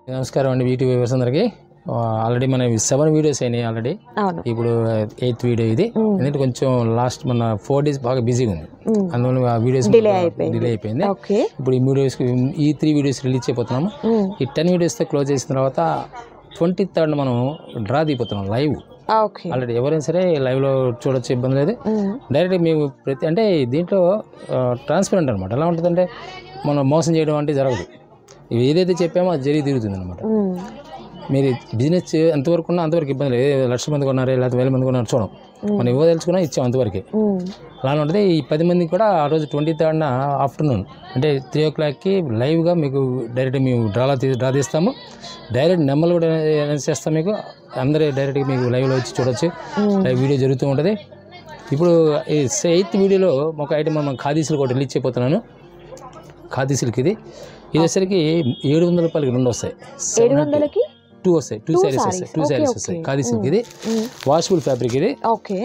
నమస్కారం అండి వీటి వ్యూవర్స్ అందరికి ఆల్రెడీ మన సెవెన్ వీడియోస్ అయినాయి ఆల్రెడీ అవును ఇప్పుడు ఎయిత్ వీడియో ఇది ఎందుకంటే కొంచెం లాస్ట్ మన ఫోర్ డేస్ బాగా బిజీగా ఉంది మ్మ్. అందువల్ల ఆ వీడియోస్ Delay అయిపోయింది. డిలే అయిపోయింది ఓకే ఇప్పుడు ఈ వీడియోస్ ఈ త్రీ వీడియోస్ రిలీజ్ చేయబోతున్నాము మ్మ్. ఈ టెన్ వీడియోస్తో క్లోజ్ చేసిన తర్వాత ట్వంటీ థర్డ్ మనం డ్రా దిగిపోతున్నాం లైవ్ ఓకే ఆల్రెడీ ఎవరైనా సరే లైవ్లో చూడొచ్చు ఇబ్బంది లేదు మ్మ్. డైరెక్ట్ మేము ప్రతి అంటే దీంట్లో ట్రాన్స్పరెంట్ అనమాట ఎలా ఉంటుందంటే మనం మోసం చేయడం అంటే జరగదు ఇవి ఏదైతే చెప్పామో అది జరిగి తిరుగుతుంది అనమాట మ్మ్. మీరు బిజినెస్ ఎంతవరకు ఉన్నా అంతవరకు ఇబ్బంది లేదు ఏ లక్ష మంది కొన్నారే లేకపోతే వేల మంది కొన్నారు చూడం మనం ఇవ్వదలుచుకున్నా ఇచ్చాం అంతవరకే మ్మ్. అలానే ఉంటుంది ఈ పది మందికి కూడా ఆ రోజు ట్వంటీ థర్డ్న ఆఫ్టర్నూన్ అంటే త్రీ ఓ క్లాక్కి లైవ్గా మీకు డైరెక్ట్ మేము డ్రాలా తీ డ్రా తీస్తాము డైరెక్ట్ నెంబర్లు కూడా అనౌన్స్ చేస్తాం మీకు అందరూ డైరెక్ట్గా మీకు లైవ్లో వచ్చి చూడొచ్చు మ్మ్. లైవ్ వీడియో జరుగుతూ ఉంటుంది ఇప్పుడు ఈ ఎయిత్ వీడియోలో ఒక ఐటమ్ మనం ఖాదీసులు కూడా రిలీజ్ చేయబోతున్నాను ఖాదీ సిల్క్ ఇది ఇది వచ్చేసరికి ఏడు వందల రూపాయలకి రెండు వస్తాయి ఏడు వందలకి టూ వస్తాయి టూ శారీస్ వస్తాయి టూ Okay, శారీస్ okay. వస్తాయి ఖాదీ సిల్క్ ఇది మ్మ్. వాషబుల్ ఫ్యాబ్రిక్ ఇది ఓకే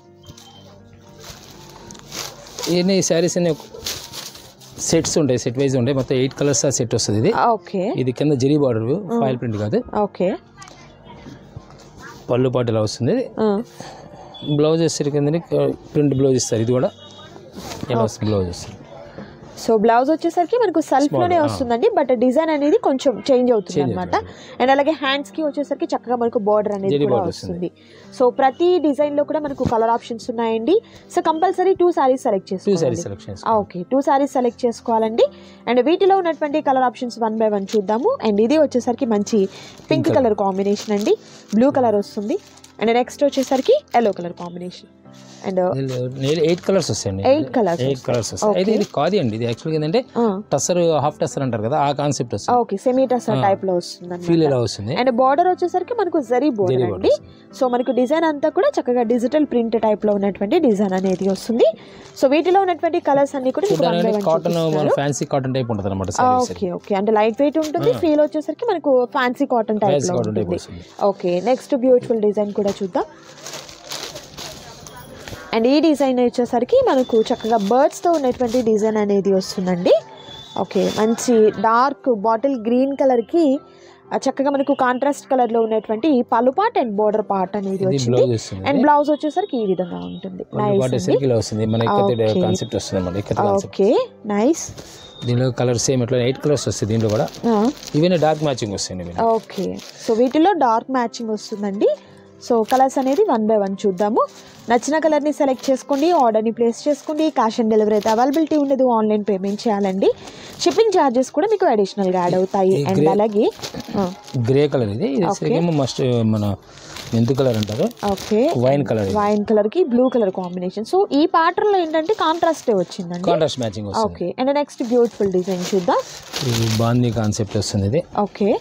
ఇవన్నీ శారీస్ అన్ని సెట్స్ ఉంటాయి సెట్ వైజ్ ఉంటాయి మొత్తం ఎయిట్ కలర్స్ ఆ సెట్ వస్తుంది ఇది ఓకే ఇది కింద జరీ బార్డర్ ఫాయిల్ ప్రింట్ కాదు ఓకే పళ్ళు పాటు ఇలా వస్తుంది బ్లౌజ్ వచ్చేసరికి కింద ప్రింట్ బ్లౌజ్ ఇస్తారు ఇది కూడా ఇలా వస్తుంది బ్లౌజ్ వస్తుంది సో బ్లౌజ్ వచ్చేసరికి మనకు సెల్ఫ్ లోనే వస్తుందండి బట్ డిజైన్ అనేది కొంచెం చేంజ్ అవుతుంది అనమాట అండ్ అలాగే హ్యాండ్స్ కి వచ్చేసరికి చక్కగా మనకు బార్డర్ అనేది జరీ కూడా border వస్తుంది సో ప్రతి డిజైన్ లో కూడా మనకు కలర్ ఆప్షన్స్ ఉన్నాయండి so compulsory two saris select two చేసుకోవాలి saris selections okay two saris select చేసుకోవాలండి అండ్ వీటిలో ఉన్నటువంటి colour options one by one చూద్దాము అండ్ ఇది వచ్చేసరికి మంచి పింక్ కలర్ కాంబినేషన్ అండి బ్లూ కలర్ వస్తుంది అండ్ నెక్స్ట్ వచ్చేసరికి yellow colour combination and eight colours వస్తాయండి ఎయిట్ కలర్స్ ఎయిట్ కలర్స్ వస్తాయి అయితే ఇది కాదు అండి ఇది యాక్చువల్గా ఏంటంటే టస్సర్ హాఫ్ టస్సర్ అంటారు కదా ఆ కాన్సెప్ట్ వస్తుంది ఓకే సెమీటస్ టైప్ లో వస్తుంది ఫీల్ ఎలా వస్తుంది అండ్ బార్డర్ వచ్చేసరికి మనకు జరీ బార్డర్ జరీ అండి సో మనకు డిజైన్ అంతా కూడా చక్కగా డిజిటల్ ప్రింట్ టైప్ లో ఉన్నటువంటి డిజైన్ అనేది వస్తుంది సో వీటిలో ఉన్నటువంటి కలర్స్ అన్ని కూడా మీకు one by చూడడానికి one కాటన్ మన చూపిస్తున్నారు. ఫ్యాన్సీ కాటన్ టైప్ ఉంటుంది అనమాట శారీస్ ఓకే ఓకే అంటే లైట్ వెయిట్ ఉంటుంది ఫీల్ వచ్చేసరికి మనకు ఫ్యాన్సీ కాటన్ టైప్ ఫ్యాన్సీ లో కాటన్ టైప్ ఉంటుంది వస్తుంది ఓకే నెక్స్ట్ బ్యూటిఫుల్ డిజైన్ కూడా చూద్దాం అండ్ ఈ డిజైన్ వచ్చేసరికి మనకు చక్కగా బర్డ్స్తో ఉన్నటువంటి డిజైన్ అనేది వస్తుందండి ఓకే మంచి డార్క్ బాటిల్ గ్రీన్ కలర్కి చక్కగా మనకు కాంట్రాస్ట్ కలర్లో ఉన్నటువంటి పలు పార్ట్ అండ్ బోర్డర్ పార్ట్ అనేది ఇది వచ్చింది బ్లౌజ్ వస్తుంది అండ్ బ్లౌజ్ వచ్చేసరికి ఈ విధంగా ఉంటుంది పళ్ళు నైస్ పాటు అండి వచ్చేసరికి ఇలా వస్తుంది మన ఇక్కత Okay. కాన్సెప్ట్ వస్తుంది అనమాట ఇక్కత కాన్సెప్ట్ ఓకే నైస్ దీనిలో కలర్ సేమ్ ఇట్లా ఎయిట్ కలర్స్ వస్తాయి దీంట్లో కూడా ఇవన్నీ డార్క్ మ్యాచింగ్ వస్తాయండి ఇవన్నీ ఓకే సో వీటిలో డార్క్ మ్యాచింగ్ వస్తుందండి సో కలర్స్ అనేది వన్ బై వన్ చూద్దాము నచ్చిన కలర్ని సెలెక్ట్ చేసుకోండి ఆర్డర్ని ప్లేస్ చేసుకోండి క్యాష్ ఆన్ డెలివరీ అయితే అవైలబిలిటీ ఉండదు ఆన్లైన్ పేమెంట్ చేయాలండి షిప్పింగ్ ఛార్జెస్ కూడా మీకు అడిషనల్గా యాడ్ అవుతాయి ఈ అండ్ grey- అలాగే గ్రే కలర్ ఇది ఇది వచ్చేసరికి మస్ట్ మన మెంతు కలర్ అంటారు ఓకే వైన్ కలర్ ఇది వైన్ కలర్కి బ్లూ కలర్ కాంబినేషన్ సో ఈ ప్యాటర్న్లో ఏంటంటే కాంట్రాస్టే వచ్చిందండి కాంట్రాస్ట్ మ్యాచింగ్ వస్తుంది okay and next beautiful design చూద్దాం ఇది బాందీ కాన్సెప్ట్ వస్తుంది ఇది ఓకే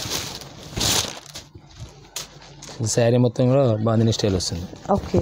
శారీ మొత్తం కూడా బాందిని స్టైల్ వస్తుంది ఓకే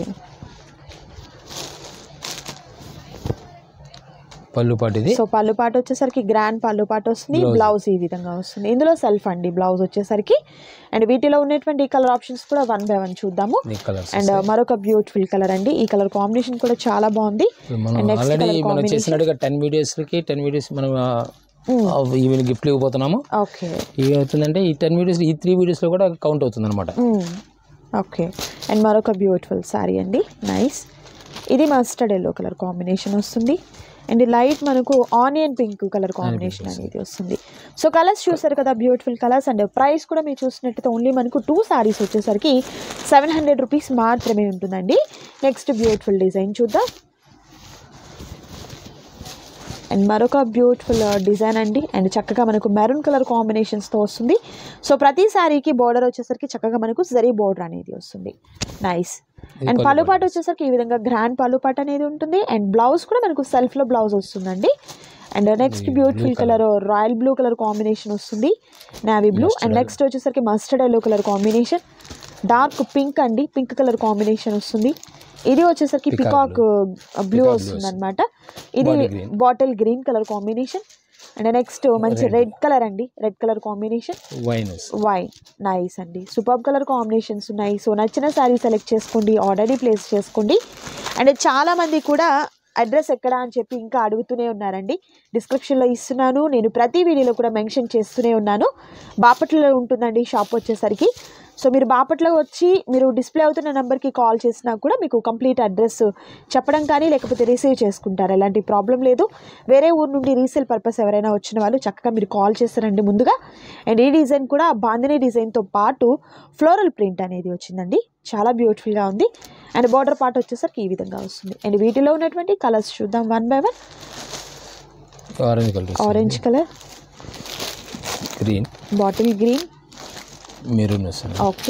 పళ్ళు పాటు ఇది సో పళ్ళు పాట వచ్చేసరికి గ్రాండ్ పళ్ళు పాట వస్తుంది బ్లౌజ్ ఈ విధంగా వస్తుంది ఇందులో సెల్ఫ్ అండి బ్లౌజ్ వచ్చేసరికి అండ్ వీటిలో ఉన్నటువంటి కలర్ ఆప్షన్స్ కూడా వన్ బై వన్ చూద్దాము ఈ కలర్స్ అండ్ మరొక బ్యూటిఫుల్ కలర్ అండి ఈ కలర్ కాంబినేషన్ కూడా చాలా బాగుంది మనం And next ఆల్రెడీ colour మనం combination. చేసినట్టుగా టెన్ వీడియోస్కి టెన్ వీడియోస్ మనం ఈవెన్ గిఫ్ట్లు ఇవ్వబోతున్నాము ఓకే ఇవి అవుతుందంటే ఈ టెన్ వీడియోస్ ఈ త్రీ వీడియోస్లో కూడా కౌంట్ అవుతుంది అనమాట ఓకే అండ్ మరొక బ్యూటిఫుల్ శారీ అండి నైస్ ఇది మస్టర్డ్ ఎల్లో కలర్ కాంబినేషన్ వస్తుంది అండ్ లైట్ మనకు ఆనియన్ పింక్ కలర్ కాంబినేషన్ అనేది వస్తుంది సో కలర్స్ చూసారు కదా బ్యూటిఫుల్ కలర్స్ అండ్ ప్రైస్ కూడా మీరు చూసినట్టయితే ఓన్లీ మనకు టూ సారీస్ వచ్చేసరికి సెవెన్ హండ్రెడ్ రూపీస్ మాత్రమే ఉంటుందండి నెక్స్ట్ బ్యూటిఫుల్ డిజైన్ చూద్దాం అండ్ మరొక బ్యూటిఫుల్ డిజైన్ అండి అండ్ చక్కగా మనకు మెరూన్ కలర్ కాంబినేషన్స్తో వస్తుంది సో ప్రతి శారీకి బార్డర్ వచ్చేసరికి చక్కగా మనకు జరీ బార్డర్ అనేది వస్తుంది నైస్ అండ్ పళ్ళు పాట వచ్చేసరికి ఈ విధంగా గ్రాండ్ పళ్ళు పాట అనేది ఉంటుంది అండ్ బ్లౌజ్ కూడా మనకు సెల్ఫ్లో బ్లౌజ్ వస్తుందండి and next beautiful colour royal blue colour combination వస్తుంది నావీ బ్లూ అండ్ నెక్స్ట్ వచ్చేసరికి mustard yellow colour combination dark pink అండి పింక్ కలర్ కాంబినేషన్ వస్తుంది ఇది వచ్చేసరికి పికాక్ బ్లూ వస్తుంది అనమాట ఇది Bottle green. Bottle green colour combination and next మంచి రెడ్ కలర్ అండి red colour combination wine wine nice అండి సూపర్ కలర్ కాంబినేషన్స్ ఉన్నాయి సో నచ్చిన శారీ సెలెక్ట్ చేసుకోండి ఆర్డర్ని ప్లేస్ చేసుకోండి అండ్ చాలా మంది కూడా అడ్రస్ ఎక్కడ అని చెప్పి ఇంకా అడుగుతూనే ఉన్నారండి డిస్క్రిప్షన్లో ఇస్తున్నాను నేను ప్రతి వీడియోలో కూడా మెన్షన్ చేస్తూనే ఉన్నాను బాపట్లలో ఉంటుందండి షాప్ వచ్చేసరికి సో మీరు బాపట్ల వచ్చి మీరు డిస్ప్లే అవుతున్న నెంబర్కి కాల్ చేసినా కూడా మీకు కంప్లీట్ అడ్రస్ చెప్పడం కానీ లేకపోతే రిసీవ్ చేసుకుంటారు ఎలాంటి ప్రాబ్లం లేదు వేరే ఊరు నుండి రీసేల్ పర్పస్ ఎవరైనా వచ్చిన వాళ్ళు చక్కగా మీరు కాల్ చేస్తారండి ముందుగా అండ్ ఈ డిజైన్ కూడా బాందినీ డిజైన్తో పాటు ఫ్లోరల్ ప్రింట్ అనేది వచ్చిందండి చాలా బ్యూటిఫుల్గా ఉంది అండ్ బార్డర్ పార్ట్ వచ్చేసరికి ఈ విధంగా వస్తుంది అండ్ వీటిలో ఉన్నటువంటి కలర్స్ చూద్దాం one by one orange colour orange colour green bottle green maroon వస్తుంది ఓకే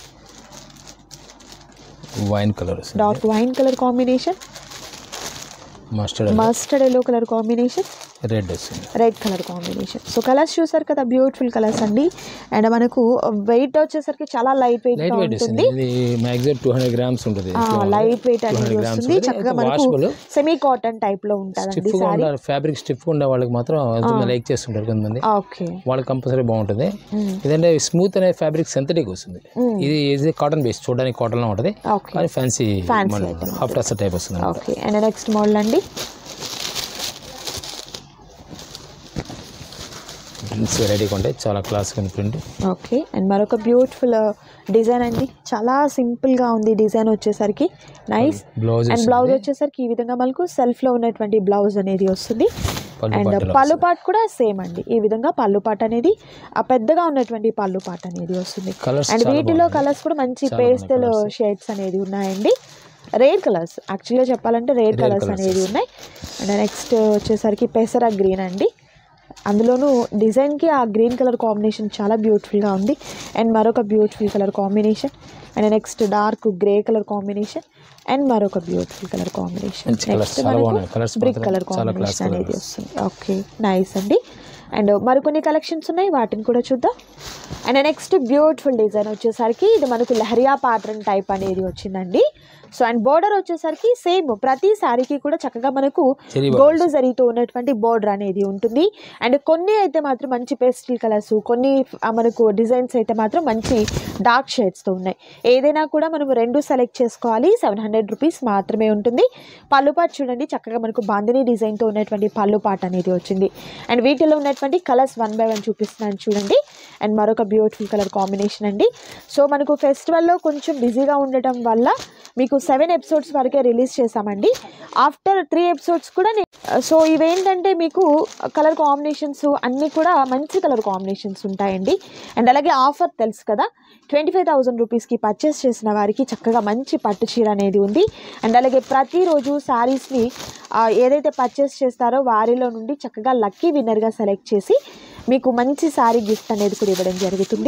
వైన్ కలర్ వస్తుంది dark wine colour combination mustard mustard yellow colour combination red వస్తుంది red colour combination so colours చూసారు కదా beautiful colours అండి and మనకు weight వచ్చేసరికి చాలా light weight light గా వెయిట్ ఉంటుంది వస్తుంది ఇది మ్యాక్సిమం టూ హండ్రెడ్ గ్రామ్స్ ఉంటుంది లైట్ వెయిట్ అనేది 200 grams వస్తుంది ఉంటుంది. చక్కగా అయితే మనకు washable. సెమీ కాటన్ టైప్ లో ఉంటుందండి స్టిఫ్ గా సారీ ఉండాలి ఫ్యాబ్రిక్ స్టిఫ్ గా ఉండే వాళ్ళకి మాత్రం లైక్ చేస్తుంటారు కొంతమంది ఓకే వాళ్ళకి కంపల్సరీ బాగుంటుంది ఇదంటే స్మూత్ అనే ఫ్యాబ్రిక్ సింథటిక్ వస్తుంది ఇది ఇది కాటన్ బేస్ చూడడానికి కాటన్ లా ఉంటుంది ఓకే కానీ ఫ్యాన్సీ Fancy item. హాఫ్ టస్ టైప్ వస్తుంది ఓకే అండ్ నెక్స్ట్ మోడల్ అండి ప్రింట్స్ వెరైటీగా ఉంటాయి చాలా క్లాస్ ప్రింట్ ఓకే అండ్ మరొక బ్యూటిఫుల్ డిజైన్ అండి చాలా సింపుల్ గా ఉంది డిజైన్ వచ్చేసరికి నైస్ బ్లౌజ్ అండ్ బ్లౌజ్ వచ్చేసరికి ఈ విధంగా మనకు సెల్ఫ్ లో ఉన్నటువంటి బ్లౌజ్ అనేది వస్తుంది పళ్ళు అండ్ పట్టులో పళ్ళు పాట్ కూడా సేమ్ అండి ఈ విధంగా పళ్ళు పాట్ అనేది ఆ పెద్దగా ఉన్నటువంటి పళ్ళు పాట్ అనేది వస్తుంది కలర్స్ అండ్ వీటిలో కలర్స్ కూడా మంచి చాలా బాగున్నాయి పేస్టల్ షేడ్స్ అనేది ఉన్నాయండి రేర్ కలర్స్ యాక్చువల్గా చెప్పాలంటే రేర్ కలర్స్ colours, అనేది ఉన్నాయి అండ్ నెక్స్ట్ వచ్చేసరికి పెసర గ్రీన్ అండి అందులోనూ డిజైన్కి ఆ గ్రీన్ కలర్ కాంబినేషన్ చాలా బ్యూటిఫుల్గా ఉంది అండ్ మరొక beautiful colour combination and next dark grey colour combination and మరొక బ్యూటిఫుల్ కలర్ కాంబినేషన్ మంచి colours, నెక్స్ట్ చాలా మనకు బాగున్నాయి. Colours బ్రిక్ మాత్రం కలర్ చాలా class కాంబినేషన్ అనేది colours. వస్తుంది ఓకే నైస్ అండి అండ్ మరికొన్ని కలెక్షన్స్ ఉన్నాయి వాటిని కూడా చూద్దాం అండ్ నెక్స్ట్ బ్యూటిఫుల్ డిజైన్ వచ్చేసరికి ఇది మనకు లహరియా ప్యాటర్న్ టైప్ అనేది వచ్చిందండి సో అండ్ బోర్డర్ వచ్చేసరికి సేమ్ ప్రతి శారీకి కూడా చక్కగా మనకు చెరీ గోల్డ్ జరీతో ఉన్నటువంటి బోర్డర్ అనేది ఉంటుంది అండ్ కొన్ని అయితే మాత్రం మంచి పేస్టల్ కలర్స్ కొన్ని ఆ, మనకు డిజైన్స్ అయితే మాత్రం మంచి డార్క్ షేడ్స్తో ఉన్నాయి ఏదైనా కూడా మనం రెండు సెలెక్ట్ చేసుకోవాలి సెవెన్ హండ్రెడ్ రూపీస్ మాత్రమే ఉంటుంది పళ్ళు పాట చూడండి చక్కగా మనకు బాందిని డిజైన్తో ఉన్నటువంటి పళ్ళు పాట అనేది వచ్చింది అండ్ వీటిలో ఉన్నటువంటి కలర్స్ వన్ బై వన్ చూపిస్తున్నాను చూడండి అండ్ మరొక బ్యూటిఫుల్ కలర్ కాంబినేషన్ అండి సో మనకు ఫెస్టివల్లో కొంచెం బిజీగా ఉండటం వల్ల మీకు సెవెన్ ఎపిసోడ్స్ వరకే రిలీజ్ చేశామండి ఆఫ్టర్ త్రీ ఎపిసోడ్స్ కూడా నే- సో ఇవేంటంటే మీకు కలర్ కాంబినేషన్స్ అన్నీ కూడా మంచి కలర్ కాంబినేషన్స్ ఉంటాయండి అండ్ అలాగే ఆఫర్ తెలుసు కదా ట్వంటీ ఫైవ్ థౌజండ్ రూపీస్కి పర్చేస్ చేసిన వారికి చక్కగా మంచి పట్టు చీర అనేది ఉంది అండ్ అలాగే ప్రతిరోజు శారీస్ని ఏదైతే పర్చేస్ చేస్తారో వారిలో నుండి చక్కగా లక్కీ విన్నర్గా సెలెక్ట్ చేసి మీకు మంచి శారీ గిఫ్ట్ అనేది కూడా ఇవ్వడం జరుగుతుంది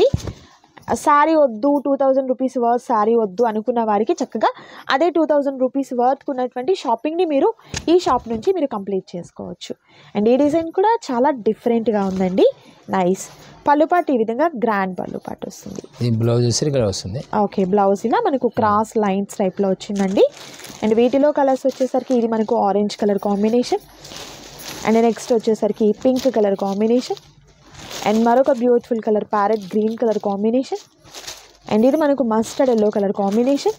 శారీ వద్దు two thousand rupees worth sari వద్దు అనుకున్న వారికి చక్కగా అదే టూ థౌజండ్ రూపీస్ వర్త్ ఉన్నటువంటి షాపింగ్ని మీరు ఈ షాప్ నుంచి మీరు కంప్లీట్ చేసుకోవచ్చు అండ్ ఈ డిజైన్ కూడా చాలా డిఫరెంట్గా ఉందండి నైస్ పళ్ళుపాటు ఈ విధంగా గ్రాండ్ పళ్ళుపాటు వస్తుంది ఈ బ్లౌజ్ వచ్చి ఇక్కడ వస్తుంది ఓకే బ్లౌజ్ ఇలా మనకు క్రాస్ లైన్స్ టైప్లో వచ్చిందండి అండ్ వీటిలో కలర్స్ వచ్చేసరికి ఇది మనకు orange colour combination and next వచ్చేసరికి పింక్ కలర్ కాంబినేషన్ అండ్ మరొక beautiful colour parrot green colour combination and ఇది మనకు mustard yellow colour combination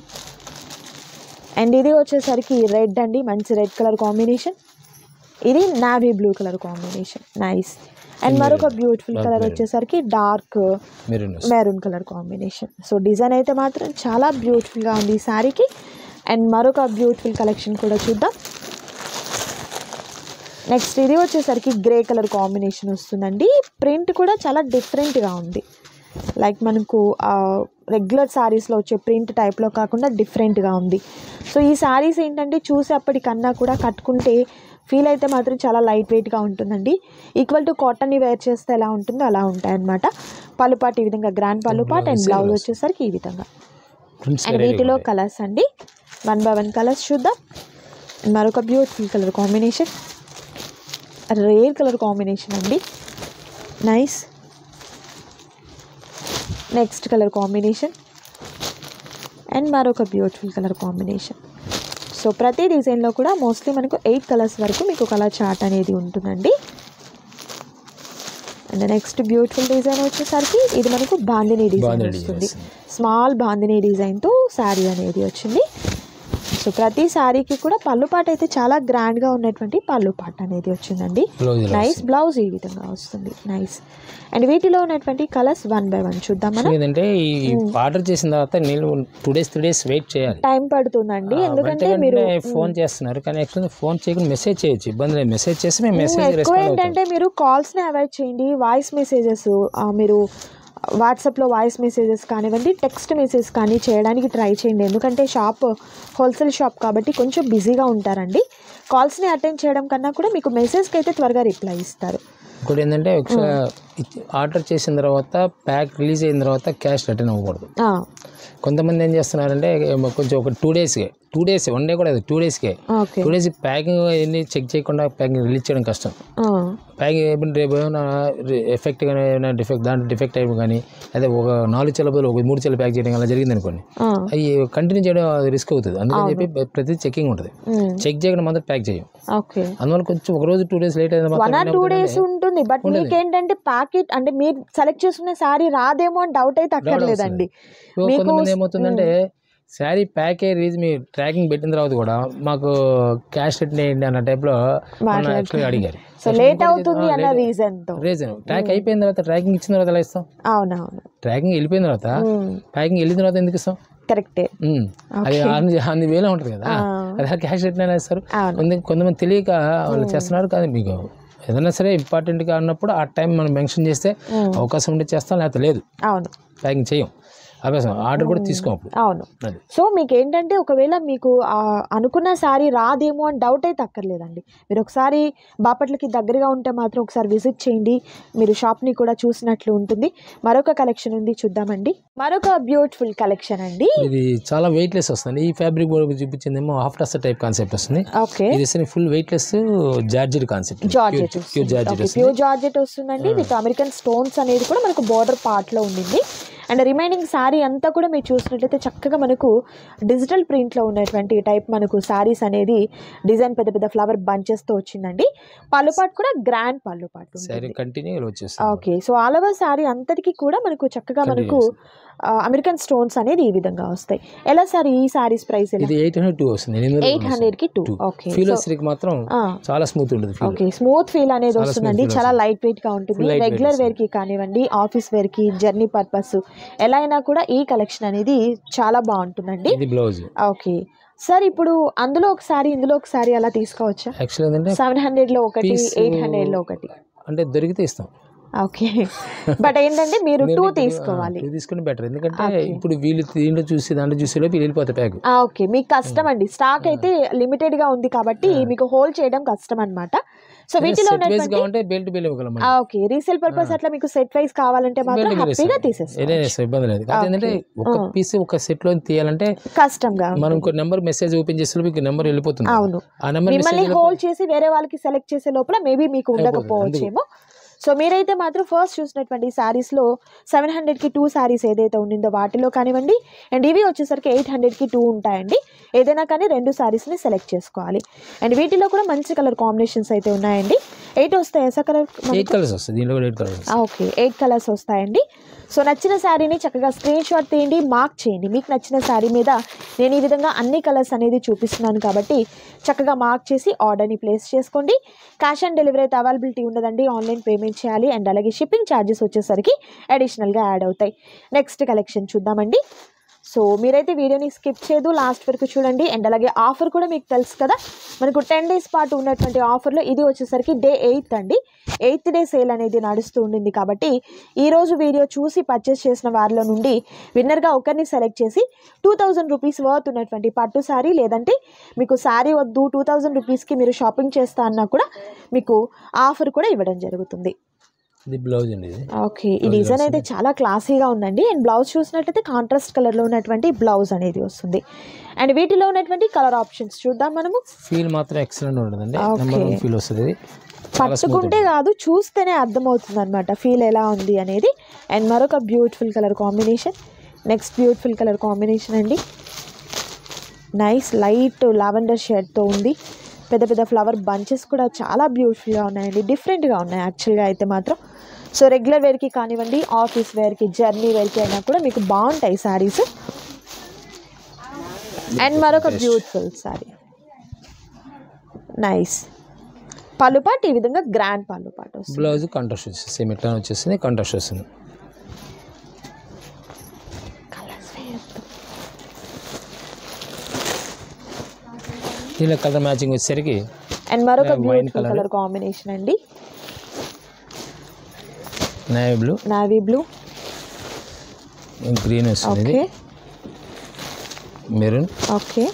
and ఇది వచ్చేసరికి రెడ్ అండి మంచి రెడ్ కలర్ కాంబినేషన్ ఇది navy blue colour combination nice and మరొక బ్యూటిఫుల్ Dark కలర్ maroon. వచ్చేసరికి dark maroon maroon colour combination so design అయితే మాత్రం చాలా బ్యూటిఫుల్గా ఉంది ఈ శారీకి అండ్ మరొక బ్యూటిఫుల్ కలెక్షన్ కూడా చూద్దాం నెక్స్ట్ ఇది వచ్చేసరికి గ్రే కలర్ కాంబినేషన్ వస్తుందండి ప్రింట్ కూడా చాలా డిఫరెంట్గా ఉంది లైక్ మనకు రెగ్యులర్ శారీస్లో వచ్చే ప్రింట్ టైప్లో కాకుండా డిఫరెంట్గా ఉంది సో ఈ శారీస్ ఏంటంటే చూసేప్పటికన్నా కూడా కట్టుకుంటే ఫీల్ అయితే మాత్రం చాలా లైట్ వెయిట్గా ఉంటుందండి ఈక్వల్ టు కాటన్ని వేర్ చేస్తే ఎలా ఉంటుందో అలా ఉంటాయి అనమాట పళ్ళుపాటు ఈ విధంగా గ్రాండ్ పళ్ళుపాటు అండ్ బ్లౌజ్ వచ్చేసరికి ఈ విధంగా ప్రింట్స్ అండ్ వీటిలో కలర్స్ అండి వన్ బై వన్ కలర్స్ చూద్దాం అండ్ మరొక beautiful colour combination rare colour combination అండి nice next colour combination and మరొక బ్యూటిఫుల్ కలర్ కాంబినేషన్ సో ప్రతి డిజైన్లో కూడా మోస్ట్లీ మనకు ఎయిట్ కలర్స్ వరకు మీకు కలర్ చార్ట్ అనేది ఉంటుందండి అండ్ నెక్స్ట్ బ్యూటిఫుల్ డిజైన్ వచ్చేసరికి ఇది మనకు బాందిని డిజైన్ బాందిని design వస్తుంది వస్తుంది. స్మాల్ బాందిని డిజైన్తో శారీ అనేది వచ్చింది సో ప్రతి శారీకి కూడా పళ్ళు పాట అయితే చాలా గ్రాండ్గా ఉన్నటువంటి పళ్ళు పాట అనేది వచ్చిందండి బ్లౌజ్ ఇలా నైస్ బ్లౌజ్ ఈ విధంగా వస్తుంది నైస్ అండ్ వీటిలో ఉన్నటువంటి కలర్స్ వన్ బై వన్ చూద్దాం మనం ఏంటంటే ఈ ఆర్డర్ చేసిన తర్వాత నేను two days three days wait చేయాలి టైం పడుతుందండి ఆ, ఎందుకంటే వెంట మీరు వెంటనే ఫోన్ చేస్తున్నారు కానీ యాక్చువల్లీ ఫోన్ చేయకుండా మెసేజ్ చేయొచ్చు ఇబ్బంది లేదు మెసేజ్ చేసి మేము మెసేజ్ ఎక్కువ రెస్పాండ్ అవుతాం ఏంటంటే మీరు కాల్స్ని అవాయిడ్ చేయండి వాయిస్ మెసేజెస్ మీరు వాట్సాప్లో వాయిస్ మెసేజెస్ కానివ్వండి టెక్స్ట్ మెసేజ్ కానీ చేయడానికి ట్రై చేయండి ఎందుకంటే షాప్ హోల్సేల్ షాప్ కాబట్టి కొంచెం బిజీగా ఉంటారండి కాల్స్ని అటెండ్ చేయడం కన్నా కూడా మీకు మెసేజ్కి అయితే త్వరగా రిప్లై ఇస్తారు ఇంకోటి ఏంటంటే ఒకసారి ఆర్డర్ చేసిన తర్వాత ప్యాక్ రిలీజ్ అయిన తర్వాత క్యాష్ రిటర్న్ అవ్వకూడదు ఆ, కొంతమంది ఏం చేస్తున్నారంటే ఏమో కొంచెం ఒక టూ డేస్కే టూ డేస్ వన్ డే కూడా టూ డేస్కే ఓకే టూ డేస్ ప్యాకింగ్ అన్ని చెక్ చేయకుండా ప్యాకింగ్ రిలీజ్ చేయడం కష్టం ఆ, ప్యాకింగ్ ఏమైనా రేపు ఏమైనా ఎఫెక్ట్ కానీ ఏమైనా డిఫెక్ట్ దాంట్లో డిఫెక్ట్ అయ్యి కానీ అదే ఒక నాలుగు చెల్ల బదులు ఒక మూడు చెల్ల ప్యాక్ చేయడం అలా జరిగింది అనుకోండి ఆ, అవి కంటిన్యూ చేయడం రిస్క్ అవుతుంది అందుకని చెప్పి ప్రతి చెకింగ్ ఉంటుంది ఉమ్, చెక్ చేయకుండా మాత్రం ప్యాక్ చేయం ఓకే అందువల్ల కొంచెం ఒక రోజు టూ డేస్ లేట్ అయిన వన్ ఆర్ టూ డేస్ ఉంటుంది బట్ మీకేంటంటే ప్యాకెట్ అంటే మీరు సెలెక్ట్ చేసుకునే శారీ రాదేమో అని డౌట్ అయితే అక్కర్లేదండి మీకు- కొంతమంది ఏమవుతుందంటే శారీ ప్యాక్ అయ్యి రీజ్ మీ ట్రాకింగ్ పెట్టిన తర్వాత కూడా మాకు క్యాష్ రిటర్న్ వేయండి అన్న టైప్లో యాక్చువల్గా అడిగారు సో లేట్ అవుతుంది అన్న రీజన్ తో రీజన్ ట్రాక్ అయిపోయిన తర్వాత ట్రాకింగ్ ఇచ్చిన తర్వాత ఎలా ఇస్తాం అవునవును ట్రాకింగ్ వెళ్ళిపోయిన తర్వాత ప్యాకింగ్ వెళ్ళిన తర్వాత ఎందుకు ఇస్తాం కరెక్టే ఉమ్. అది అన్ని అన్ని వేలే ఉంటుంది కదా అది క్యాష్ రిటర్న్ అయినా ఇస్తారు అవును. కొంత కొంతమంది తెలియక వాళ్ళు చేస్తున్నారు కానీ మీకు ఏదైనా సరే ఇంపార్టెంట్గా అన్నప్పుడు ఆ టైం మనం మెన్షన్ చేస్తే అవకాశం ఉంటే చేస్తాం లేకపోతే లేదు అవును ప్యాకింగ్ చేయం అభ్యాసం ఆర్డర్ కూడా తీసుకోం అప్పుడు అవును అది సో మీకు ఏంటంటే ఒకవేళ మీకు ఆ అనుకున్న శారీ రాదేమో అని డౌట్ అయితే అక్కర్లేదండి మీరు ఒకసారి బాపట్లకి దగ్గరగా ఉంటే మాత్రం ఒకసారి విజిట్ చేయండి మీరు షాప్ని కూడా చూసినట్లు ఉంటుంది మరొక కలెక్షన్ ఉంది చూద్దామండి మరొక బ్యూటిఫుల్ కలెక్షన్ అండి ఇది చాలా వెయిట్ లెస్ వస్తుంది ఈ ఫ్యాబ్రిక్ బోర్డు చూపించిందేమో హాఫ్ టస్ టైప్ కాన్సెప్ట్ వస్తుంది ఓకే ఇది full weight less georgette concept georgette pure georgette వస్తుంది ప్యూర్ జార్జెట్ వస్తుందండి విత్ అమెరికన్ స్టోన్స్ అనేది కూడా మనకు బార్డర్ పార్ట్ లో ఉండింది అండ్ రిమైనింగ్ శారీ అంతా కూడా మీరు చూసినట్లయితే చక్కగా మనకు డిజిటల్ ప్రింట్లో ఉన్నటువంటి టైప్ మనకు శారీస్ అనేది డిజైన్ పెద్ద పెద్ద ఫ్లవర్ బంచెస్తో వచ్చిందండి పళ్ళుపాటు కూడా గ్రాండ్ పళ్ళుపాటు శారీ ఉంటుంది కంటిన్యూ వచ్చేస్తుంది okay so all over sari అంతటికి కూడా మనకు చక్కగా మనకు అమెరికన్ స్టోన్స్ అనేది ఈ విధంగా వస్తాయి ఎలా సార్ ఈ శారీస్ ప్రైస్ ఎలా ఇది ఎయిట్ హండ్రెడ్ టూ వస్తుంది ఎనిమిది ఎయిట్ హండ్రెడ్కి టూ ఓకే ఫీల్ వచ్చేసరికి మాత్రం చాలా స్మూత్ ఉంటుంది ఫీల్ ఓకే స్మూత్ ఫీల్ అనేది చాలా వస్తుందండి smooth feel చాలా లైట్ వెయిట్ గా ఉంటుంది Full light weight రెగ్యులర్ వస్తుంది. వేర్ కి కానివ్వండి ఆఫీస్ వేర్ కి జర్నీ పర్పస్ ఎలా అయినా కూడా ఈ కలెక్షన్ అనేది చాలా బాగుంటుందండి ఇది బ్లౌజ్ ఓకే సార్ ఇప్పుడు అందులో ఒకసారి ఇందులో ఒకసారి అలా తీసుకోవచ్చా యాక్చువల్ ఏంటంటే సెవెన్ హండ్రెడ్ లో ఒకటి Piece- ఎయిట్ హండ్రెడ్ లో ఒకటి అంటే దొరికితే ఇస్తాం ఓకే బట్ ఏంటంటే మీరు మీరు టూ ఇప్పుడు, తీసుకోవాలి ఆ, two తీసుకుని బెటర్ ఎందుకంటే ఇప్పుడు వీళ్ళు దీంట్లో చూసి దాంట్లో చూసి లోపు వీళ్ళు వెళ్ళిపోతాయి ప్యాక్ ఆ, ఓకే మీకు కష్టం అండి స్టాక్ అయితే లిమిటెడ్ గా ఉంది కాబట్టి మీకు హోల్డ్ చేయడం కష్టం అన్నమాట సో వీటిలో సెట్ వైజ్ ఉన్నటువంటి కావాలంటే బెల్ట్ బిల్ ఇవ్వగలం ఆ, ఓకే రీసేల్ పర్పస్ అట్లా మీకు సెట్ వైస్ కావాలంటే మాత్రం హ్యాపీగా తీసేస్తాం ఏదైనా ఇబ్బంది లేదు కాకపోతే ఏంటంటే ఒక పీస్ ఒక సెట్ లో తీయాలంటే కష్టంగా మనం ఇంకో నెంబర్ మెసేజ్ ఓపెన్ చేస్తే మీకు నెంబర్ వెళ్ళిపోతుంది అవును ఆ నెంబర్ మిమ్మల్ని హోల్డ్ చేసి వేరే వాళ్ళకి సెలెక్ట్ చేసే లోపల మేబీ మీకు ఉండకపోవచ్చేమో సో మీరైతే మాత్రం ఫస్ట్ చూసినటువంటి శారీస్లో సెవెన్ హండ్రెడ్కి టూ శారీస్ ఏదైతే ఉండిందో వాటిలో కానివ్వండి అండ్ ఇవి వచ్చేసరికి ఎయిట్ హండ్రెడ్కి టూ ఉంటాయండి ఏదైనా కానీ రెండు శారీస్ని సెలెక్ట్ చేసుకోవాలి అండ్ వీటిలో కూడా మంచి కలర్ కాంబినేషన్స్ అయితే ఉన్నాయండి ఎయిట్ వస్తాయి ఎసా కలర్ ఎయిట్ కలర్స్ వస్తుంది దీంట్లో కూడా eight colours okay eight colours వస్తాయండి సో నచ్చిన శారీని చక్కగా స్క్రీన్ షాట్ తీయండి మార్క్ చేయండి మీకు నచ్చిన శారీ మీద నేను ఈ విధంగా అన్ని కలర్స్ అనేది చూపిస్తున్నాను కాబట్టి చక్కగా మార్క్ చేసి ఆర్డర్ని ప్లేస్ చేసుకోండి క్యాష్ ఆన్ డెలివరీ అయితే అవైలబిలిటీ ఉండదండి ఆన్లైన్ పేమెంట్ చేయాలి అండ్ అలాగే షిప్పింగ్ ఛార్జెస్ వచ్చేసరికి అడిషనల్గా యాడ్ అవుతాయి నెక్స్ట్ కలెక్షన్ చూద్దామండి సో మీరైతే వీడియోని స్కిప్ చేయదు లాస్ట్ వరకు చూడండి అండ్ అలాగే ఆఫర్ కూడా మీకు తెలుసు కదా మనకు టెన్ డేస్ పాటు ఉన్నటువంటి ఆఫర్లో ఇది వచ్చేసరికి డే ఎయిత్ అండి ఎయిత్ డే సేల్ అనేది నడుస్తూ ఉండింది కాబట్టి ఈరోజు వీడియో చూసి పర్చేస్ చేసిన వారిలో నుండి విన్నర్గా ఒకరిని సెలెక్ట్ చేసి టూ థౌజండ్ రూపీస్ వర్త్ ఉన్నటువంటి పట్టు శారీ లేదంటే మీకు శారీ వద్దు టూ థౌజండ్ రూపీస్కి మీరు షాపింగ్ చేస్తా అన్నా కూడా మీకు ఆఫర్ కూడా ఇవ్వడం జరుగుతుంది ఇది బ్లౌజ్ అండి ఇది ఓకే ఈ డిజైన్ అయితే చాలా క్లాసీగా ఉందండి అండ్ బ్లౌజ్ చూసినట్లయితే కాంట్రాస్ట్ కలర్లో ఉన్నటువంటి బ్లౌజ్ అనేది వస్తుంది అండ్ వీటిలో ఉన్నటువంటి కలర్ ఆప్షన్స్ చూద్దాం మనము ఫీల్ మాత్రం ఎక్సలెంట్ ఉంటుందండి Okay. నెంబర్ వన్ ఫీల్ వస్తుంది ఇది చాలా smooth పట్టుకుంటే కాదు చూస్తేనే అర్థమవుతుంది అనమాట ఫీల్ ఎలా ఉంది అనేది అండ్ మరొక beautiful colour combination next beautiful colour combination అండి నైస్ లైట్ లావెండర్ షేడ్తో ఉంది పెద్ద పెద్ద ఫ్లవర్ బంచెస్ కూడా చాలా బ్యూటిఫుల్గా ఉన్నాయండి డిఫరెంట్గా ఉన్నాయి యాక్చువల్గా అయితే మాత్రం సో రెగ్యులర్ వేర్కి కానివ్వండి ఆఫీస్ వేర్కి జర్నీ వేర్కి అయినా కూడా మీకు బాగుంటాయి శారీస్ అండ్ మరొక బ్యూటిఫుల్ సారీ నైస్ పళ్ళుపాటు ఈ విధంగా గ్రాండ్ పళ్ళుపాటు వస్తుంది బ్లౌజ్ కాంట్రాస్ట్ వచ్చేసి సేమ్ ఇట్లా వచ్చేసింది కాంట్రాస్ట్ వస్తుంది దీనిలో కలర్ మ్యాచింగ్ వచ్చేసరికి అండ్ మరొక Yeah, wine beautiful colour. Colour combination అండి navy blue navy blue green వస్తుంది ఇది okay maroon okay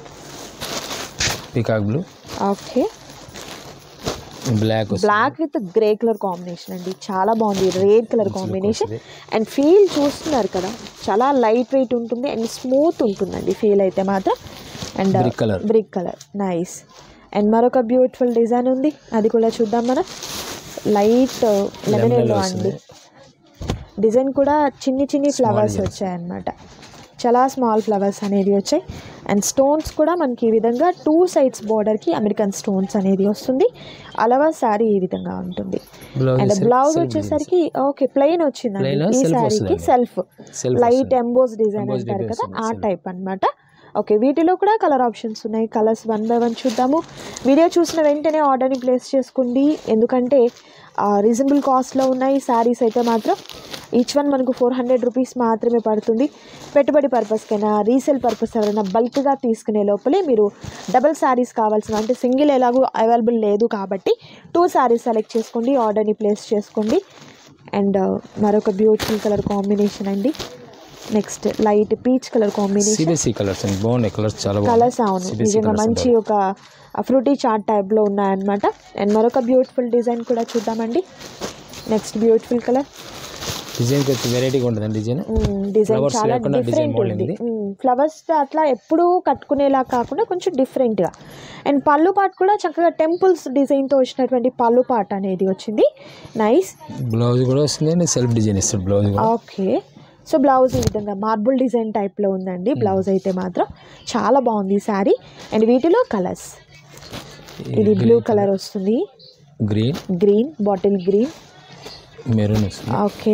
peacock blue okay black వస్తుంది black with grey colour combination అండి చాలా బాగుంది రెడ్ కలర్ కాంబినేషన్ వస్తుంది. అండ్ ఫీల్ చూస్తున్నారు కదా చాలా లైట్ వెయిట్ ఉంటుంది అండ్ స్మూత్ ఉంటుందండి ఫీల్ అయితే మాత్రం and Brick colour. Brick colour nice and మరొక బ్యూటిఫుల్ డిజైన్ ఉంది అది కూడా చూద్దాం మనం light lemon Lemon yellow yellow అండి వస్తుంది. డిజైన్ కూడా చిన్ని చిన్ని ఫ్లవర్స్ designs. వచ్చాయన్నమాట చాలా స్మాల్ ఫ్లవర్స్ అనేది వచ్చాయి అండ్ స్టోన్స్ కూడా మనకి ఈ విధంగా టూ సైడ్స్ బార్డర్కి అమెరికన్ స్టోన్స్ అనేది వస్తుంది అలవా శారీ ఈ విధంగా ఉంటుంది బ్లౌజ్ అండ్ వచ్చేసరికి బ్లౌజ్ self వచ్చేసరికి ఓకే ప్లెయిన్ వచ్చిందండి Plain, ఈ self శారీకి వస్తుందండి. సెల్ఫ్ Self లైట్ వస్తుంది. ఎంబోస్ డిజైన్ Embossed అంటారు design కదా వస్తుంది, ఆ self. టైప్ అన్నమాట ఓకే వీటిలో కూడా కలర్ ఆప్షన్స్ ఉన్నాయి కలర్స్ వన్ బై వన్ చూద్దాము వీడియో చూసిన వెంటనే ఆర్డర్ని ప్లేస్ చేసుకోండి ఎందుకంటే రీజనబుల్ కాస్ట్లో ఉన్నాయి శారీస్ అయితే మాత్రం ఈచ్ వన్ మనకు ఫోర్ హండ్రెడ్ రూపీస్ మాత్రమే పడుతుంది పెట్టుబడి పర్పస్కైనా రీసేల్ పర్పస్ ఎవరైనా బల్క్గా తీసుకునే లోపలే మీరు డబుల్ శారీస్ కావాల్సిన అంటే సింగిల్ ఎలాగో అవైలబుల్ లేదు కాబట్టి టూ శారీస్ సెలెక్ట్ చేసుకోండి ఆర్డర్ని ప్లేస్ చేసుకోండి అండ్ మరొక బ్యూటిఫుల్ కలర్ కాంబినేషన్ అండి next light peach colour combination CBSE colours అండి బాగున్నాయి కలర్స్ చాలా కలర్స్ బాగున్నాయి అవును CBSE నిజంగా colours మంచి ఒక ఫ్రూటీ చార్ట్ టైప్లో ఉన్నాయన్నమాట అండ్ మరొక బ్యూటిఫుల్ డిజైన్ కూడా చూద్దామండి నెక్స్ట్ బ్యూటిఫుల్ కలర్ డిజైన్ కొంచెం వెరైటీగా ఉంటుంది డిజైన్ డిజైన్ Flowers చాలా లేకుండా design డిఫరెంట్ model ఉంది ఇది. ఫ్లవర్స్ అట్లా ఎప్పుడూ కట్టుకునేలా కాకుండా కొంచెం డిఫరెంట్గా అండ్ పళ్ళు పాట్ కూడా చక్కగా టెంపుల్స్ డిజైన్తో వచ్చినటువంటి పళ్ళు పాట్ అనేది వచ్చింది నైస్ బ్లౌజ్ కూడా వస్తుంది అండి సెల్ఫ్ డిజైన్ ఇస్తాడు బ్లౌజ్ కూడా ఓకే సో బ్లౌజ్ ఈ విధంగా మార్బుల్ డిజైన్ టైప్లో ఉందండి బ్లౌజ్ అయితే మాత్రం చాలా బాగుంది ఈ శారీ అండ్ వీటిలో కలర్స్ ఇది బ్లూ కలర్ వస్తుంది green green bottle green maroon వస్తుంది ఓకే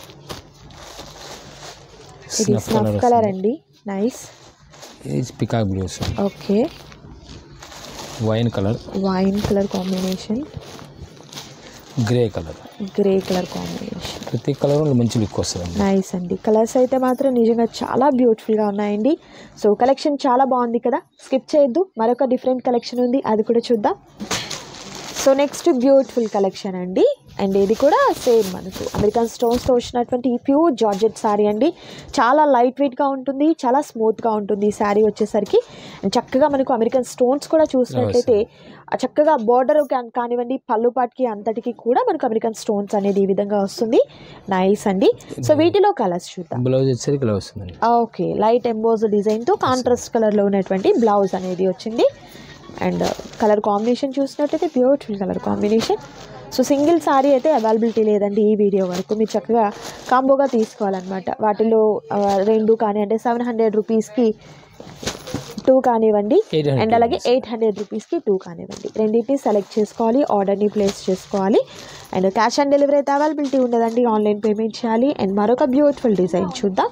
ఇది స్నఫ్ స్నఫ్ కలర్ కలర్ వస్తుంది అండి నైస్ ఇది పికాక్ బ్లూ వస్తుంది okay wine colour wine colour combination grey colour grey colour combination ప్రతి కలర్ మంచి లుక్ వస్తుంది నైస్ అండి కలర్స్ అయితే మాత్రం నిజంగా చాలా బ్యూటిఫుల్గా ఉన్నాయండి సో కలెక్షన్ చాలా బాగుంది కదా స్కిప్ చేయొద్దు మరొక డిఫరెంట్ కలెక్షన్ ఉంది అది కూడా చూద్దాం సో నెక్స్ట్ బ్యూటిఫుల్ కలెక్షన్ అండి అండ్ ఇది కూడా సేమ్ మనకు అమెరికన్ స్టోన్స్తో వచ్చినటువంటి ఈ ప్యూర్ జార్జెట్ శారీ అండి చాలా లైట్ వెయిట్గా ఉంటుంది చాలా స్మూత్గా ఉంటుంది ఈ శారీ వచ్చేసరికి అండ్ చక్కగా మనకు అమెరికన్ స్టోన్స్ కూడా చూసినట్లయితే ఆ చక్కగా బార్డర్ కానివ్వండి పళ్ళుపాటికి అంతటికి కూడా మనకు అమెరికన్ స్టోన్స్ అనేది ఈ విధంగా వస్తుంది నైస్ అండి సో వీటిలో కలర్స్ చూద్దాం బ్లౌజ్ వచ్చేసరికి ఇలా వస్తుందండి ఓకే లైట్ ఎంబోజ్ డిజైన్తో కాంట్రాస్ట్ కలర్లో ఉన్నటువంటి బ్లౌజ్ అనేది వచ్చింది అండ్ కలర్ కాంబినేషన్ చూసినట్టయితే beautiful colour combination so single sari అయితే అవైలబిలిటీ లేదండి ఈ వీడియో వరకు మీరు చక్కగా కాంబోగా తీసుకోవాలన్నమాట వాటిలో ఆ, రెండు కానీ అంటే సెవెన్ హండ్రెడ్ రూపీస్కి టూ కానివ్వండి 800 అండ్ అలాగే ఎయిట్ హండ్రెడ్ రూపీస్కి టూ కానివ్వండి రెండింటిని సెలెక్ట్ చేసుకోవాలి ఆర్డర్ని ప్లేస్ చేసుకోవాలి అండ్ క్యాష్ ఆన్ డెలివరీ అయితే అవైలబిలిటీ ఉండదండి ఆన్లైన్ పేమెంట్ చేయాలి అండ్ మరొక బ్యూటిఫుల్ డిజైన్ చూద్దాం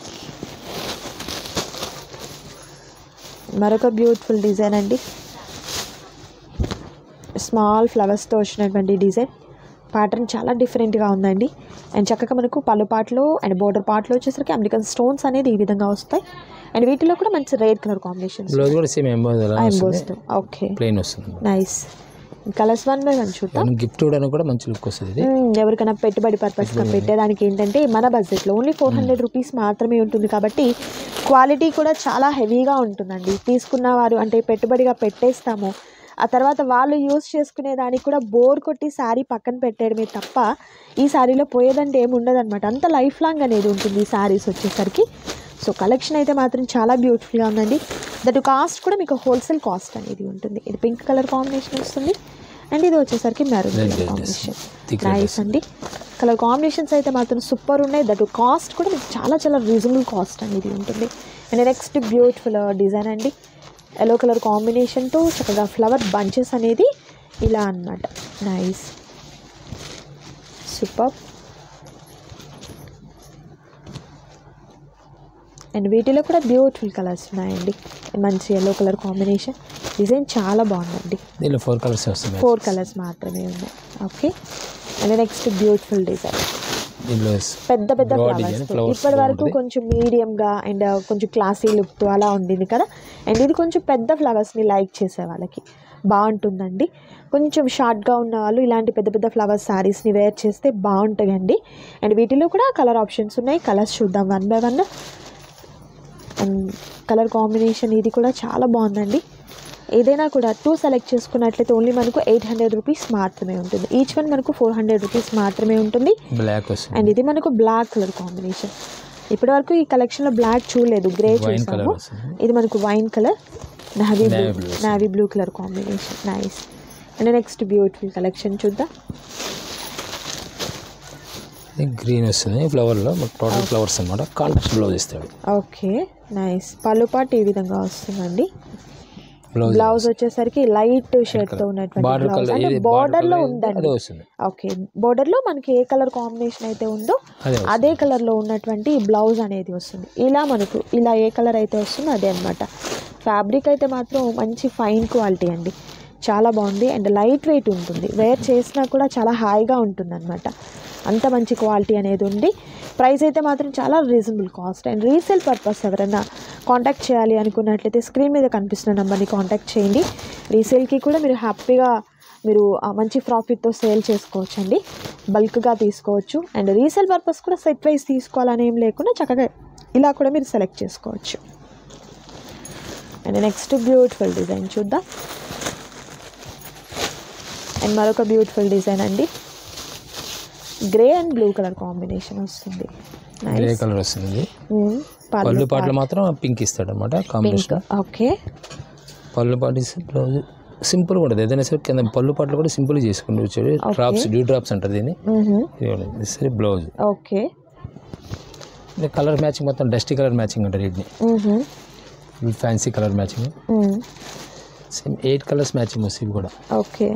మరొక బ్యూటిఫుల్ డిజైన్ అండి స్మాల్ ఫ్లవర్స్తో వచ్చినటువంటి డిజైన్ ప్యాటర్న్ చాలా డిఫరెంట్గా ఉందండి అండ్ చక్కగా మనకు పళ్ళు పాటలో అండ్ బోర్డర్ పాటలో వచ్చేసరికి అమెరికన్ స్టోన్స్ అనేది ఈ విధంగా వస్తాయి అండ్ వీటిలో కూడా మంచి రెడ్ కలర్ కాంబినేషన్స్ బ్లౌజ్ కూడా సేమ్ ఎంబోజ్ ఎలా వస్తుంది ఎంబోస్డ్ ఓకే ప్లెయిన్ వస్తుంది nice colours one by one చూద్దాం గిఫ్ట్ ఇవ్వడానికి కూడా మంచి లుక్ వస్తుంది ఇది మ్మ్, ఎవరికైనా పెట్టుబడి పర్పస్గా పెట్టేదానికి ఏంటంటే మన బడ్జెట్లో ఓన్లీ ఫోర్ హండ్రెడ్ రూపీస్ మాత్రమే ఉంటుంది కాబట్టి క్వాలిటీ కూడా చాలా హెవీగా ఉంటుందండి తీసుకున్న వారు అంటే పెట్టుబడిగా పెట్టేస్తాము ఆ తర్వాత వాళ్ళు యూస్ చేసుకునే దానికి కూడా బోర్ కొట్టి శారీ పక్కన పెట్టేయడమే తప్ప ఈ శారీలో పోయేదంటే ఏమి ఉండదన్నమాట అంత లైఫ్ లాంగ్ అనేది ఉంటుంది ఈ శారీస్ వచ్చేసరికి సో కలెక్షన్ అయితే మాత్రం చాలా బ్యూటిఫుల్గా ఉందండి దట్ కాస్ట్ కూడా మీకు హోల్సేల్ కాస్ట్ అనేది ఉంటుంది ఇది పింక్ కలర్ కాంబినేషన్ వస్తుంది అండ్ ఇది వచ్చేసరికి maroon Red, colour red, combination thick red nice అండి కలర్ కాంబినేషన్స్ అయితే మాత్రం సూపర్ ఉన్నాయి దట్ కాస్ట్ కూడా మీకు చాలా చాలా రీజనబుల్ కాస్ట్ అనేది ఉంటుంది అండ్ నెక్స్ట్ బ్యూటిఫుల్ డిజైన్ అండి ఎల్లో కలర్ కాంబినేషన్తో చక్కగా ఫ్లవర్ బంచెస్ అనేది ఇలా అన్నమాట నైస్ సూపర్ అండ్ వీటిలో కూడా బ్యూటిఫుల్ కలర్స్ ఉన్నాయండి మంచి ఎల్లో కలర్ కాంబినేషన్ డిజైన్ చాలా బాగుందండి దీనిలో ఫోర్ కలర్స్ వస్తున్నాయి ఫోర్ కలర్స్ మాత్రమే ఉన్నాయి okay and next beautiful design దీనిలో పెద్ద పెద్ద Broad ఫ్లవర్స్ design, flowers ఇప్పటి వరకు బాగుంటది. కొంచెం మీడియంగా అండ్ కొంచెం క్లాసీ లుక్తో అలా ఉండింది కదా అండ్ ఇది కొంచెం పెద్ద ఫ్లవర్స్ని లైక్ చేసే వాళ్ళకి బాగుంటుందండి కొంచెం షార్ట్గా ఉన్న వాళ్ళు ఇలాంటి పెద్ద పెద్ద ఫ్లవర్స్ శారీస్ని వేర్ చేస్తే బాగుంటాయండి అండ్ వీటిలో కూడా కలర్ ఆప్షన్స్ ఉన్నాయి కలర్స్ చూద్దాం one by one and colour combination ఇది కూడా చాలా బాగుందండి ఏదైనా కూడా టూ సెలెక్ట్ చేసుకున్నట్లయితే ఓన్లీ మనకు ఎయిట్ హండ్రెడ్ రూపీస్ మాత్రమే ఉంటుంది ఈచ్ వన్ మనకు ఫోర్ హండ్రెడ్ రూపీస్ మాత్రమే ఉంటుంది బ్లాక్ వస్తుంది అండ్ ఇది మనకు బ్లాక్ కలర్ కాంబినేషన్ ఇప్పటి వరకు ఈ కలెక్షన్లో బ్లాక్ చూడలేదు గ్రే వైన్ కలర్ చూసాము వస్తుంది ఇది మనకు wine colour navy blue Navy blue. Navy blue colour combination nice and next beautiful collection చూద్దాం గ్రీన్ వస్తుంది ఫ్లవర్లో టోటల్ ఫ్లవర్స్ అనమాట కాంట్రాస్ట్ బ్లౌజ్ ఇస్తాడు ఓకే నైస్ పళ్ళు పాటు ఈ విధంగా వస్తుందండి బ్లౌజ్ బ్లౌజ్ వచ్చేసరికి లైట్ షేడ్ తో ఉన్నటువంటి బార్డర్ బ్లౌజ్ కలర్ అంటే ఏది బార్డర్ లో అదే ఉందండి వస్తుంది ఓకే బార్డర్ లో మనకి ఏ కలర్ కాంబినేషన్ అయితే ఉందో అదే అదే కలర్ లో ఉన్నటువంటి బ్లౌజ్ అనేది వస్తుంది ఇలా మనకు ఇలా ఏ కలర్ అయితే వస్తుందో అదే అనమాట ఫ్యాబ్రిక్ అయితే మాత్రం మంచి ఫైన్ క్వాలిటీ అండి చాలా బాగుంది అండ్ లైట్ వెయిట్ ఉంటుంది వేర్ చేసినా కూడా చాలా హాయిగా ఉంటుంది అనమాట అంత మంచి క్వాలిటీ అనేది ఉంది ప్రైస్ అయితే మాత్రం చాలా reasonable cost and resale purpose ఎవరైనా కాంటాక్ట్ చేయాలి అనుకున్నట్లయితే స్క్రీన్ మీద కనిపిస్తున్న నెంబర్ని కాంటాక్ట్ చేయండి రీసేల్కి కూడా మీరు హ్యాపీగా మీరు ఆ మంచి ప్రాఫిట్తో సేల్ చేసుకోవచ్చు అండి బల్క్గా తీసుకోవచ్చు అండ్ రీసేల్ పర్పస్ కూడా సెట్ వైజ్ తీసుకోవాలని ఏం లేకుండా చక్కగా ఇలా కూడా మీరు సెలెక్ట్ చేసుకోవచ్చు అండ్ నెక్స్ట్ బ్యూటిఫుల్ డిజైన్ చూద్దాం అండ్ మరొక బ్యూటిఫుల్ డిజైన్ అండి grey and blue colour combination వస్తుంది గ్రే కలర్ వస్తుంది Mm, పళ్ళు పళ్ళు పాటలు మాత్రం పింక్ ఇస్తాడు అనమాట పింక్ కాంబినేషన్ ఓకే పళ్ళు పాటి బ్లౌజ్ సింపుల్గా ఉంటుంది ఏదైనా సరే కింద పళ్ళు పాటలు కూడా సింపుల్ చేసుకుంటూ వచ్చాడు డ్రాప్స్ డ్యూ డ్రాప్స్ అంటారు దీన్ని ఇది సరే బ్లౌజ్ ఓకే కలర్ మ్యాచింగ్ మొత్తం డస్టీ కలర్ మ్యాచింగ్ అంటారు వీటిని fancy colour matching same eight colours matching వస్తుంది ఇవి కూడా ఓకే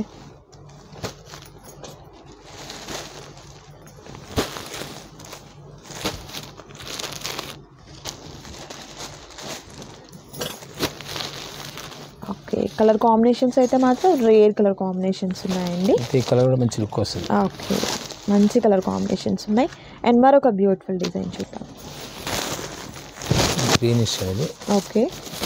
ఓకే కలర్ కాంబినేషన్స్ అయితే మాత్రం రేర్ కలర్ కాంబినేషన్స్ ఉన్నాయండి ఈ కలర్ కూడా మంచి లుక్ వస్తుంది ఓకే మంచి కలర్ కాంబినేషన్స్ ఉన్నాయి అండ్ మరొక బ్యూటిఫుల్ డిజైన్ చూద్దాం గ్రీనిష్ అది ఓకే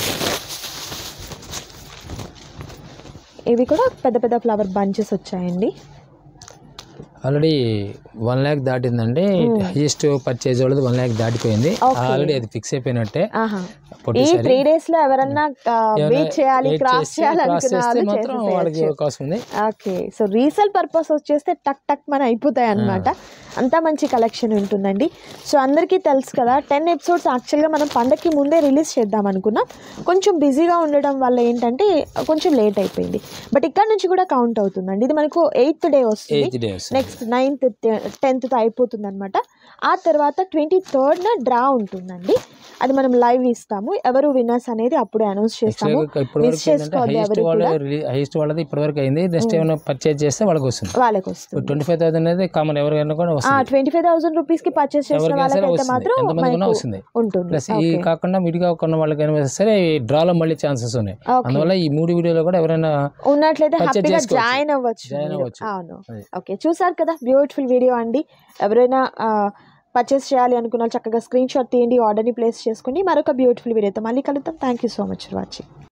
ఇవి కూడా పెద్ద పెద్ద ఫ్లవర్ బంచెస్ వచ్చాయండి ఆల్రెడీ వన్ ల్యాక్ దాటిందండి హైయెస్ట్ పర్చేజ్ వాళ్ళది వన్ ల్యాక్ దాటిపోయింది Okay. ఆల్రెడీ అది ఫిక్స్ అయిపోయినట్టే ఆహా పొట్టి ఈ సారీ త్రీ డేస్ లో ఎవరన్నా వెయిట్ చేయాలి Wait క్రాస్ చేస్తే cross చేయాలనుకున్న చేస్తే వాళ్ళు మాత్రం వాళ్ళకి చేసేసేయచ్చు. అవకాశం ఉంది ఓకే సో రీసేల్ పర్పస్ వచ్చేస్తే టక్ టక్ మన అయిపోతాయి అన్నమాట అంతా మంచి కలెక్షన్ ఉంటుందండి సో అందరికీ తెలుసు కదా టెన్ ఎపిసోడ్స్ యాక్చువల్గా మనం పండగకి ముందే రిలీజ్ చేద్దాం అనుకున్నాం కొంచెం బిజీగా ఉండడం వల్ల ఏంటంటే కొంచెం లేట్ అయిపోయింది బట్ ఇక్కడ నుంచి కూడా కౌంట్ అవుతుందండి ఇది మనకు ఎయిత్ డే వస్తుంది eighth days next ninth tenth అయిపోతుంది అనమాట ఆ తర్వాత ట్వంటీ థర్డ్న డ్రా ఉంటుందండి అది మనం లైవ్ ఇస్తాము ఎవరు విన్నర్స్ అనేది అప్పుడే అనౌన్స్ చేస్తాము ఇప్పటి మిస్ వరకు ఏంటంటే చేసుకోవద్దు హైయెస్ట్ ఎవరు వాళ్ళ కూడా హైయెస్ట్ వాళ్ళది ఇప్పటి వరకు అయింది నెక్స్ట్ ఏమైనా పర్చేజ్ చేస్తే వాళ్ళకి వస్తుంది వాళ్ళకి వస్తుంది ట్వంటీ ఫైవ్ థౌసండ్ అనేది కామన్ ఎవరికైనా కూడా వస్తుంది ట్వంటీ ఫైవ్ థౌసండ్ రూపీస్ కి పర్చేస్ చేసిన ఎవరికైనా సరే వాళ్ళకైతే వస్తుంది మాత్రం ఎంతమంది ఉన్నా మనకు వస్తుంది ఉంటుంది ప్లస్ ఈ కాకుండా విడిగా కొన్న వాళ్ళకైనా సరే ఈ డ్రాలో మళ్ళీ ఛాన్సెస్ ఉన్నాయి Okay. అందువల్ల ఈ మూడు వీడియోలో కూడా ఎవరైనా ఉన్నట్లయితే Purchase హ్యాపీగా చేసుకోవచ్చు. జాయిన్ అవ్వచ్చు Join మీరు. అవ్వచ్చు. అవును అది. ఓకే చూసారు కదా బ్యూటిఫుల్ వీడియో అండి ఎవరైనా పర్చేస్ చేయాలి అనుకున్న వాళ్ళు చక్కగా స్క్రీన్ షాట్ తీయండి ఆర్డర్ని ప్లేస్ చేసుకోండి మరొక బ్యూటిఫుల్ వీడియోతో మళ్ళీ కలుద్దాం thank you so much for watching